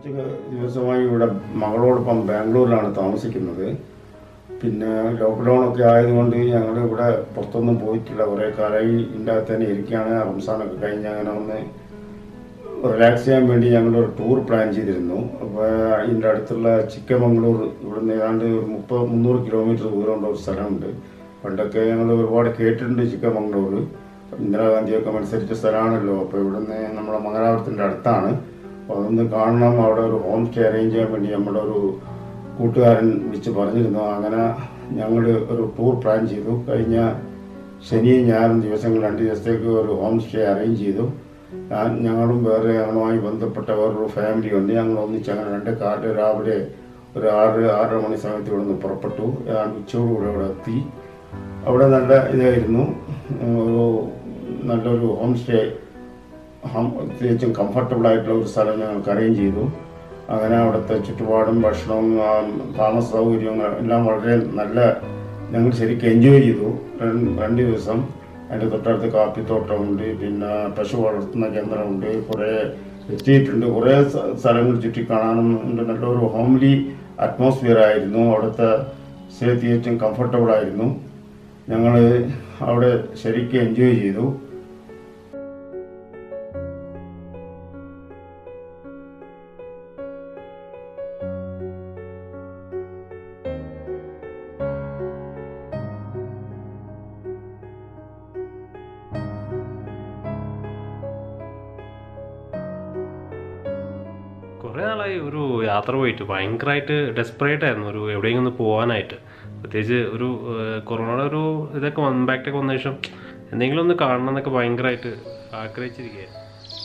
കുറച്ച് ദിവസമായി ഇവിടെ മകളോടൊപ്പം ബാംഗ്ലൂരിലാണ് താമസിക്കുന്നത് പിന്നെ ലോക്ക്ഡൗൺ ഒക്കെ ആയതുകൊണ്ട് ഞങ്ങൾ ഇവിടെ പുറത്തൊന്നും പോയിട്ടില്ല കുറേ കാലമായി ഇതിൻ്റെ അകത്ത് തന്നെ ഇരിക്കുകയാണ് റംസാനൊക്കെ കഴിഞ്ഞ് അങ്ങനെ ഒന്ന് റിലാക്സ് ചെയ്യാൻ വേണ്ടി ഞങ്ങൾ ഒരു ടൂർ പ്ലാൻ ചെയ്തിരുന്നു അപ്പോൾ ഇതിൻ്റെ അടുത്തുള്ള ചിക്കമംഗളൂർ ഇവിടുന്ന് ഏതാണ്ട് ഒരു മുപ്പത് മുന്നൂറ് കിലോമീറ്റർ ദൂരമുള്ള ഒരു സ്ഥലമുണ്ട് പണ്ടൊക്കെ ഞങ്ങൾ ഒരുപാട് കേട്ടിട്ടുണ്ട് ചിക്കമംഗളൂർ ഇന്ദിരാഗാന്ധിയൊക്കെ മത്സരിച്ച സ്ഥലമാണല്ലോ അപ്പോൾ ഇവിടുന്ന് നമ്മുടെ മംഗലാപുരത്തിൻ്റെ അടുത്താണ് അപ്പോൾ അതൊന്ന് കാണണം അവിടെ ഒരു ഹോം സ്റ്റേ അറേഞ്ച് ചെയ്യാൻ വേണ്ടി നമ്മുടെ ഒരു കൂട്ടുകാരൻ വിളിച്ച് പറഞ്ഞിരുന്നു അങ്ങനെ ഞങ്ങൾ ഒരു ടൂർ പ്ലാൻ ചെയ്തു കഴിഞ്ഞ ശനിയും ഞായറും ദിവസങ്ങൾ രണ്ട് ദിവസത്തേക്ക് ഒരു ഹോം സ്റ്റേ അറേഞ്ച് ചെയ്തു ഞാൻ ഞങ്ങളും വേറെ ഞങ്ങളുമായി ബന്ധപ്പെട്ട വേറൊരു ഫാമിലി ഉണ്ട് ഞങ്ങൾ ഒന്നിച്ച് അങ്ങനെ രണ്ട് കാറിൽ രാവിലെ ഒരു ആറ് ആറര മണി സമയത്ത് ഇവിടെ നിന്ന് പുറപ്പെട്ടു ഏതാണ്ട് ഉച്ചയോടുകൂടെ ഇവിടെ എത്തി അവിടെ നല്ല ഇതായിരുന്നു ഉം, ഒരു നല്ലൊരു ഹോം സ്റ്റേ ഹം- തികച്ചും കംഫർട്ടബിൾ ആയിട്ടുള്ള ഒരു സ്ഥലം ഞങ്ങൾക്ക് അറേഞ്ച് ചെയ്തു അങ്ങനെ അവിടുത്തെ ചുറ്റുപാടും ഭക്ഷണവും ആ, താമസ സൗകര്യവും എല്ലാം വളരെ നല്ല ഞങ്ങൾ ശരിക്കും എൻജോയ് ചെയ്തു രണ്ട് രണ്ട് ദിവസം അതിൻ്റെ തൊട്ടടുത്ത് കാപ്പിത്തോട്ടമുണ്ട് പിന്നെ പശു വളർത്തുന്ന കേന്ദ്രമുണ്ട് കുറേ എത്തിയിട്ടുണ്ട് കുറേ സ്ഥ- സ്ഥലങ്ങൾ ചുറ്റിക്കാണാനും ഉണ്ട് നല്ലൊരു ഹോംലി അറ്റ്മോസ്ഫിയർ ആയിരുന്നു അവിടുത്തെ സ്റ്റേ തികച്ചും കംഫർട്ടബിൾ ആയിരുന്നു ഞങ്ങൾ അവിടെ ശരിക്കും എൻജോയ് ചെയ്തു കുറേ നാളായി ഒരു യാത്ര പോയിട്ട് ഭയങ്കരമായിട്ട് ഡെസ്പറേറ്റ് ആയിരുന്നു ഒരു എവിടെയെങ്കിലും ഒന്ന് പോകാനായിട്ട് പ്രത്യേകിച്ച് ഒരു ഏഹ്, കൊറോണയുടെ ഒരു ഇതൊക്കെ ഇമ്പാക്റ്റ് ഒക്കെ വന്ന ശേഷം എന്തെങ്കിലും ഒന്ന് കാണണം എന്നൊക്കെ ഭയങ്കരമായിട്ട് ആഗ്രഹിച്ചിരിക്കുകയായിരുന്നു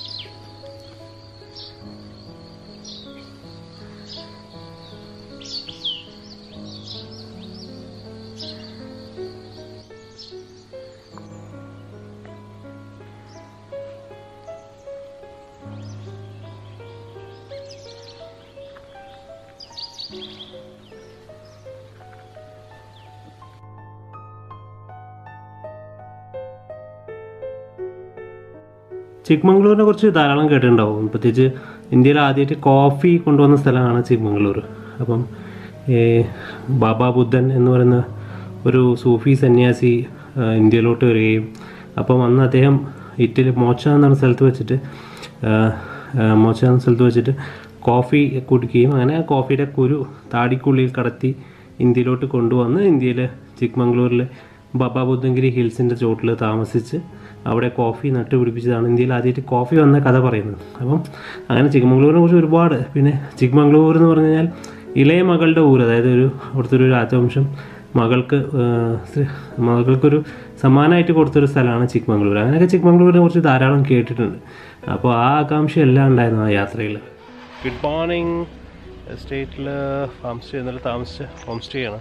ചിക്മംഗ്ലൂരിനെ കുറിച്ച് ധാരാളം കേട്ടിട്ടുണ്ടാവും പ്രത്യേകിച്ച് ഇന്ത്യയിൽ ആദ്യമായിട്ട് കോഫി കൊണ്ടുവന്ന സ്ഥലമാണ് ചിക്മംഗ്ലൂർ അപ്പം ഈ ബാബാ ബുദ്ധൻ എന്ന് പറയുന്ന ഒരു സൂഫി സന്യാസി ആ, ഇന്ത്യയിലോട്ട് വരികയും അപ്പം അന്ന് അദ്ദേഹം ഇറ്റലി മോച്ച എന്ന സ്ഥലത്ത് വെച്ചിട്ട് ആ, ആ, മോച്ച എന്ന സ്ഥലത്ത് വെച്ചിട്ട് കോഫി കുടിക്കുകയും അങ്ങനെ ആ കോഫിയുടെ കുരു താടിക്കുള്ളിൽ കടത്തി ഇന്ത്യയിലോട്ട് കൊണ്ടുവന്ന് ഇന്ത്യയിൽ ചിക്മംഗ്ലൂരിലെ ബാബാ ബുദ്ധൻഗിരി ഹിൽസിൻ്റെ ചോട്ടിൽ താമസിച്ച് അവിടെ കോഫി നട്ടുപിടിപ്പിച്ചതാണ് ഇന്ത്യയിൽ ആദ്യമായിട്ട് കോഫി വന്ന കഥ പറയുന്നത് അപ്പം അങ്ങനെ ചിക്മംഗ്ലൂരിനെ കുറിച്ച് ഒരുപാട് പിന്നെ ചിക്മംഗ്ലൂർ എന്ന് പറഞ്ഞു കഴിഞ്ഞാൽ ഇളയ മകളുടെ ഊര് അതായത് ഒരു അവിടുത്തെ ഒരു രാജവംശം മകൾക്ക് ആ, ശ്രീ- മകൾക്കൊരു സമ്മാനമായിട്ട് കൊടുത്തൊരു സ്ഥലമാണ് ചിക്മംഗ്ലൂർ അങ്ങനെയൊക്കെ ചിക്മംഗ്ലൂരിനെ കുറിച്ച് ധാരാളം കേട്ടിട്ടുണ്ട് അപ്പോൾ ആ ആകാംക്ഷയെല്ലാം ഉണ്ടായിരുന്നു ആ യാത്രയിൽ ഗുഡ് മോർണിംഗ് എസ്റ്റേറ്റിൽ ഫാം സ്റ്റേ ഇന്നലെ താമസിച്ച ഹോം സ്റ്റേ ആണ്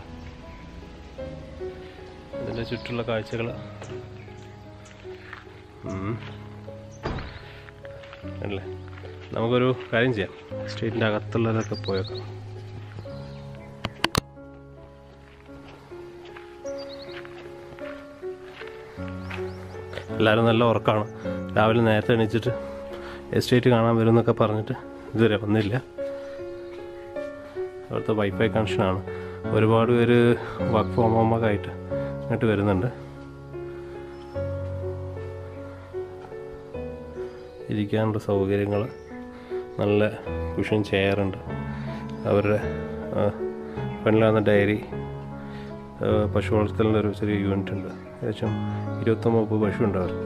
ഇതിൻ്റെ ചുറ്റുള്ള കാഴ്ചകൾ അല്ലേ നമുക്കൊരു കാര്യം ചെയ്യാം സ്റ്റേറ്റിൻ്റെ അകത്തുള്ളതൊക്കെ പോയേക്കാം എല്ലാവരും നല്ല ഉറക്കമാണ് രാവിലെ നേരത്തെ എണീച്ചിട്ട് എസ്റ്റേറ്റ് കാണാൻ വരുമെന്നൊക്കെ പറഞ്ഞിട്ട് ഇതുവരെ വന്നില്ല അവിടുത്തെ വൈഫൈ കണക്ഷനാണ് ഒരുപാട് പേര് വർക്ക് ഫ്രോം ഹോമൊക്കെ ആയിട്ട് ഇങ്ങോട്ട് വരുന്നുണ്ട് ഇരിക്കാനുള്ള സൗകര്യങ്ങൾ നല്ല കുഷൻ ചെയറുണ്ട് അവരുടെ പെണ്ണിലാകുന്ന ഡയറി പശു വളർത്തലിൻ്റെ ഒരു ചെറിയ യൂണിറ്റ് ഉണ്ട് ഏകദേശം ഇരുപത്തൊമ്പത് മുപ്പത് പശു ഉണ്ട് അവർക്ക്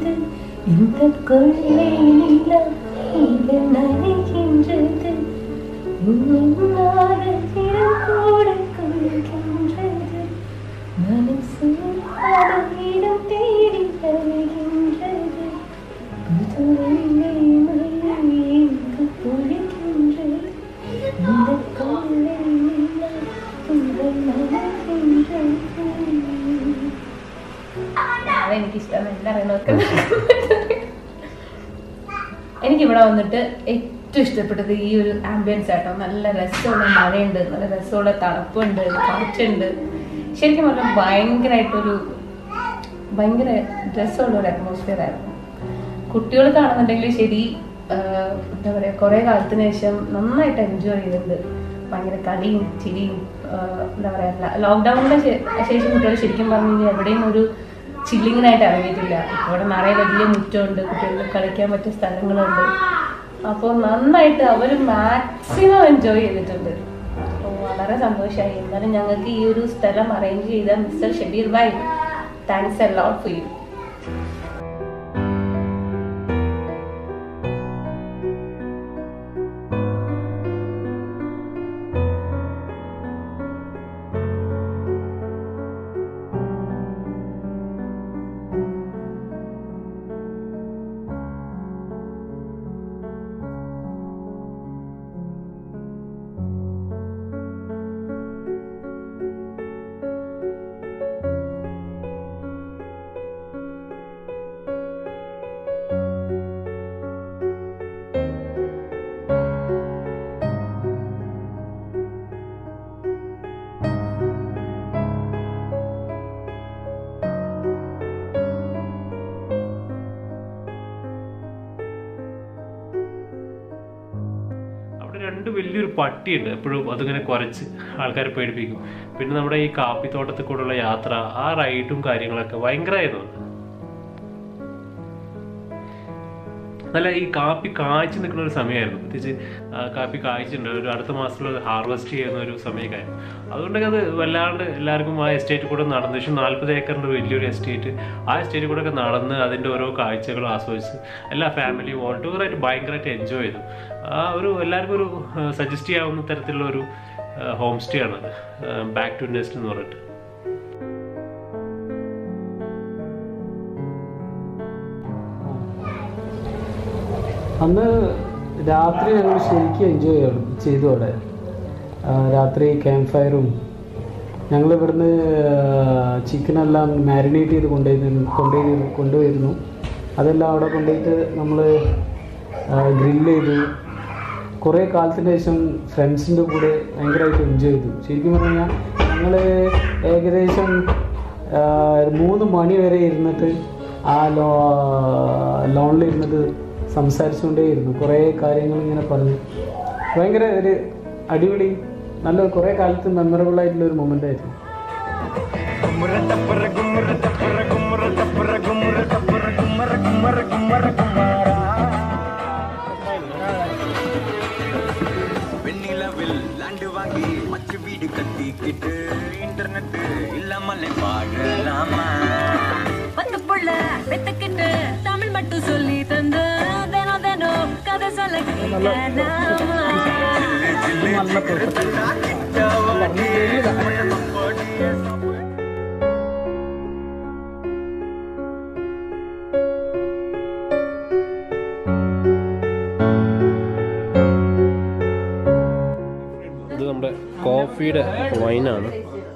வருகின்றது இந்த கொள்ளை நிலா இது நனைகின்றது இன்னாத தினம் கூட கொள்கின்றது மனசு இடம் தேடி வருகின்றது புது வெள்ளை மழை இங்கு பொழிகின்றது இந்த கொள்ளை நிலா இது நனைகின்றது അതെനിക്കിഷ്ടം എല്ലാവരും എനിക്കിവിടെ വന്നിട്ട് ഏറ്റവും ഇഷ്ടപ്പെട്ടത് ഈ ഒരു ആംബിയൻസ് ആട്ടോ നല്ല രസമുള്ള മഴയുണ്ട് നല്ല രസമുള്ള തണുപ്പുണ്ട് കാറ്റുണ്ട് ശരിക്കും പറഞ്ഞാൽ ഭയങ്കരമായിട്ടൊരു ഭയങ്കര രസമുള്ള ഒരു അറ്റ്മോസ്ഫിയർ ആയിരുന്നു കുട്ടികൾക്കാണെന്നുണ്ടെങ്കിൽ ശരി ആഹ് എന്താ പറയുക കുറേ കാലത്തിന് ശേഷം നന്നായിട്ട് എൻജോയ് ചെയ്തിട്ടുണ്ട് ഭയങ്കര കളിയും ചിരിയും ആഹ് എന്താ പറയുക ലോക്ക്ഡൗണിന് ശേഷം കുട്ടികൾ ശരിക്കും പറഞ്ഞു കഴിഞ്ഞാൽ എവിടെയും ഒരു ചില്ലിങ്ങിനായിട്ട് ഇറങ്ങിയിട്ടില്ല ഇവിടെ നിറയെ വലിയ മുറ്റമുണ്ട് കുട്ടികൾക്ക് കളിക്കാൻ പറ്റിയ സ്ഥലങ്ങളുണ്ട് അപ്പോൾ നന്നായിട്ട് അവർ മാക്സിമം എൻജോയ് ചെയ്തിട്ടുണ്ട് അപ്പോൾ വളരെ സന്തോഷമായി എന്നാലും ഞങ്ങൾക്ക് ഈ ഒരു സ്ഥലം അറേഞ്ച് ചെയ്ത mister Shabeer bhai thanks a lot for you അവിടെ രണ്ട് വലിയൊരു പട്ടിയുണ്ട് എപ്പോഴും അതിങ്ങനെ കുറച്ച് ആൾക്കാരെ പേടിപ്പിക്കും പിന്നെ നമ്മുടെ ഈ കാപ്പിത്തോട്ടത്തിൽ കൂടെയുള്ള യാത്ര ആ റൈഡും കാര്യങ്ങളൊക്കെ ഭയങ്കരമായിരുന്നു നല്ല ഈ കാപ്പി കായ്ച്ചു നിൽക്കുന്ന ഒരു സമയമായിരുന്നു പ്രത്യേകിച്ച് ആ, കാപ്പി കായ്ച്ചിട്ടുണ്ട് ഒരു അടുത്ത മാസത്തിൽ ഹാർവെസ്റ്റ് ചെയ്യുന്ന ഒരു സമയമൊക്കെയായിരുന്നു അതുകൊണ്ടൊക്കെ അത് വല്ലാണ്ട് എല്ലാവർക്കും ആ എസ്റ്റേറ്റ് കൂടെ നടന്ന് പക്ഷേ നാൽപ്പത് ഏക്കറിൻ്റെ വലിയൊരു എസ്റ്റേറ്റ് ആ എസ്റ്റേറ്റ് കൂടെ ഒക്കെ നടന്ന് അതിൻ്റെ ഓരോ കാഴ്ചകളും ആസ്വദിച്ച് എല്ലാ ഫാമിലിയും ഓൾ ടൂറായിട്ട് ഭയങ്കരമായിട്ട് എൻജോയ് ചെയ്തു ആ ഒരു എല്ലാവർക്കും ഒരു സജസ്റ്റ് ചെയ്യാവുന്ന തരത്തിലുള്ള ഒരു ഹോം സ്റ്റേ ആണ് ബാക്ക് ടു നെസ്റ്റ് എന്ന് പറഞ്ഞിട്ട് അന്ന് രാത്രി ഞങ്ങൾ ശരിക്കും എൻജോയ് ചെയ്തു അവിടെ ആ, രാത്രി ക്യാമ്പ് ഫയറും ഞങ്ങൾ ഇവിടുന്ന് ചിക്കനെല്ലാം മാരിനേറ്റ് ചെയ്ത് കൊണ്ടുപോയിരുന്നു കൊണ്ടുപോയി കൊണ്ടുപോയിരുന്നു അതെല്ലാം അവിടെ കൊണ്ടുപോയിട്ട് നമ്മൾ ഗ്രില്ല് ചെയ്തു കുറേ കാലത്തിന് ശേഷം ഫ്രണ്ട്സിൻ്റെ കൂടെ ഭയങ്കരമായിട്ട് എൻജോയ് ചെയ്തു ശരിക്കും പറഞ്ഞു കഴിഞ്ഞാൽ ഞങ്ങൾ ഏകദേശം ആ, മൂന്ന് മണി വരെ ഇരുന്നിട്ട് ആ ലോ ലോണിൽ ഇരുന്നിട്ട് സംസാരിച്ചുകൊണ്ടേയിരുന്നു കുറേ കാര്യങ്ങൾ ഇങ്ങനെ പറഞ്ഞു ഭയങ്കര ഒരു അടിപൊളി നല്ല കുറേ കാലത്ത് മെമ്മറബിൾ ആയിട്ടുള്ള ഒരു മൊമെൻ്റ് ആയിരുന്നു வெண்ணிலவில் லாண்டு வாங்கி மச்சு வீடு கட்டிக்கிட்டு இன்டர்நெட் இல்லாமலே பாடலாமா பத்து புள்ள பெத்துக்கிட்டு தமிழ் மட்டும் சொல்லி தந்து தினம் தினம் கதை சொல்ல கேட்கலாமா ഇത് നമ്മുടെ കോഫിയുടെ വൈനാണ്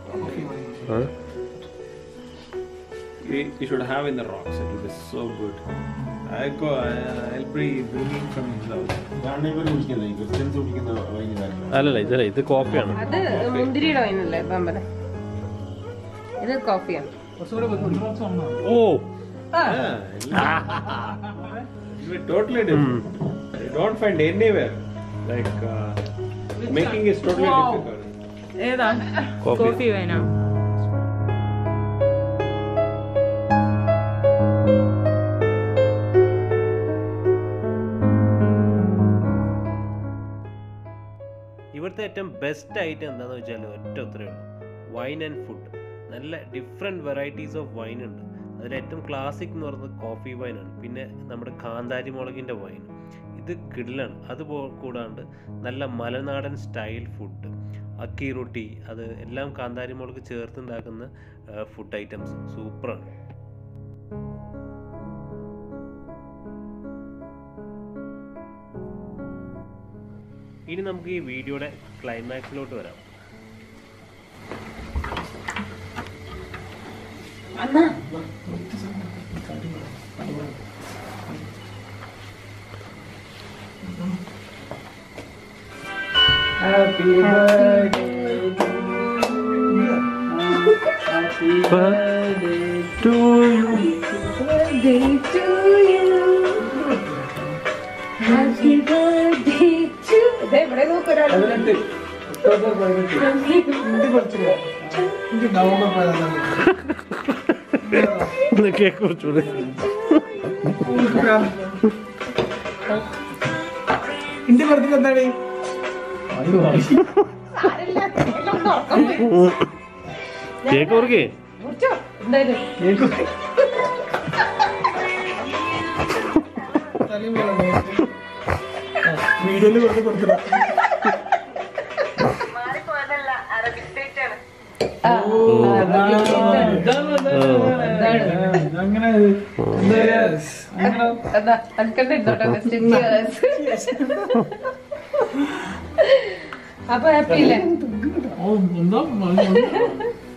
You, you should have in the rocks. It will be so good. I go. I, I'll be bringing from the. Christians കുടിക്കുന്ന വൈകുന്നേരം അല്ലല്ല ഇതല്ല ഇത് കോഫിയാണ് അത് മുന്തിരിയുടെ വൈനല്ലേ പമ്പല ഇത് കോഫിയാണ് ഓ It will be totally different. You don't find anywhere. Like uh, making is totally difficult. ഏതാ കോഫി കോഫി വേണോ ഇവിടുത്തെ ഏറ്റവും ബെസ്റ്റ് ഐറ്റം എന്താണെന്ന് വെച്ചാൽ ഒറ്റ ഉത്തരേ ഉള്ളൂ വൈൻ ആൻഡ് ഫുഡ് നല്ല ഡിഫറെൻറ്റ് വെറൈറ്റീസ് ഓഫ് വൈൻ ഉണ്ട് അതിൽ ഏറ്റവും ക്ലാസിക് എന്ന് പറയുന്നത് കോഫി വൈനാണ് പിന്നെ നമ്മുടെ കാന്താരി മുളകിൻ്റെ വൈൻ ഇത് കിടിലാണ് അത് പോ- കൂടാണ്ട് നല്ല മലനാടൻ സ്റ്റൈൽ ഫുഡ് അക്കി റൊട്ടി അത് എല്ലാം കാന്താരി മുളക് ചേർത്തുണ്ടാക്കുന്ന ഫുഡ് ഐറ്റംസ് സൂപ്പറാണ് ഇനി നമുക്ക് ഈ വീഡിയോയുടെ ക്ലൈമാക്സിലോട്ട് വരാം happy birthday happy birthday to Birthday to you. Happy birthday to ദേ ഇവിടെ നോക്ക് ഒരാൾ. പതിനെട്ട് ഒക്ടോബർ പതിനെട്ട് ഹിന്ദി പഠിച്ചില്ല എനിക്ക് നവംബർ പതിനാല് കേക്ക് കുറച്ചുകൂടി ഹിന്ദി പഠിച്ചിട്ട് എന്താണ് സാരമില്ല, എല്ലാം ഒന്ന് ഉറക്കം വരും. കേക്ക് കുറക്കേ മുറിച്ചോ? എന്തായാലും വീഡിയോയിൽ കൊണ്ട് കൊടുത്തില്ല ആ, അങ്ങനെ അതാ, അനക്കെന്നെ ഇന്നോട്ടെ best cheers. അപ്പൊ ഹാപ്പി അല്ലേ എന്താ